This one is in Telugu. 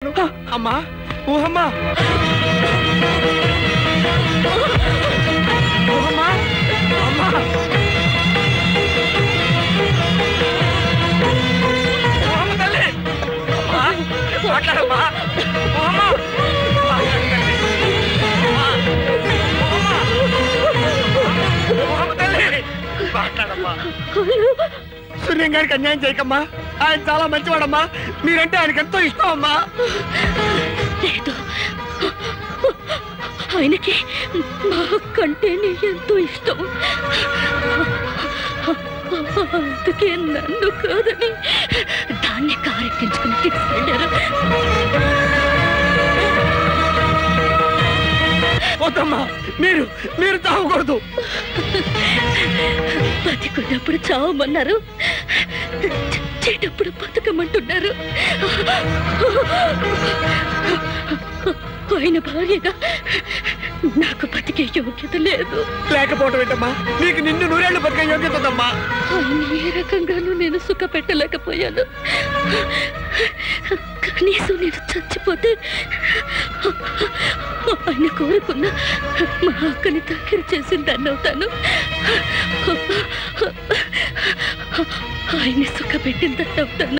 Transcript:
చేస్తాను అమ్మా ఊహమ్మా ఊహమ్మా అమ్మా ఊహమ్మ తల్లి అమ్మా మాట్లాడమ్మా ఊహమ్మా మాట్లాడు తల్లి. అమ్మా. ఊహమ్మా. ఊహమ్మ తల్లి మాట్లాడమ్మా సూర్యం గారికి అన్యాయం చేయకమ్మా ఆయన చాలా మంచివాడమ్మా మీరంటే ఆయనకి ఎంతో ఇష్టం అమ్మా లేదు ఆయనకి మాకంటేనే ఎంతో ఇష్టం అందుకే నన్ను కాదని దాన్ని కారెక్కించుకుని తీసుకెళ్ళారు వద్దమ్మా మీరు మీరు తాగకూడదు బతికున్నప్పుడు చావమన్నారు చచ్చేటప్పుడు బతకమంటున్నారు ఆయన భార్యగా నాకు బతికే యోగ్యత లేదు లేకపోవటం ఏంటమ్మా నీకు నిన్ను నూరేళ్లు బతికే యోగ్యత ఉందమ్మా ఆయన ఏ రకంగానూ నేను సుఖ పెట్టలేకపోయాను కనీసం నేను చచ్చిపోతే ఆయన కోరుకున్న మా అక్కని దగ్గర చేసిన దాన్ని అవుతాను ఆయన్ని సుఖ పెట్టిన దాన్ని అవుతాను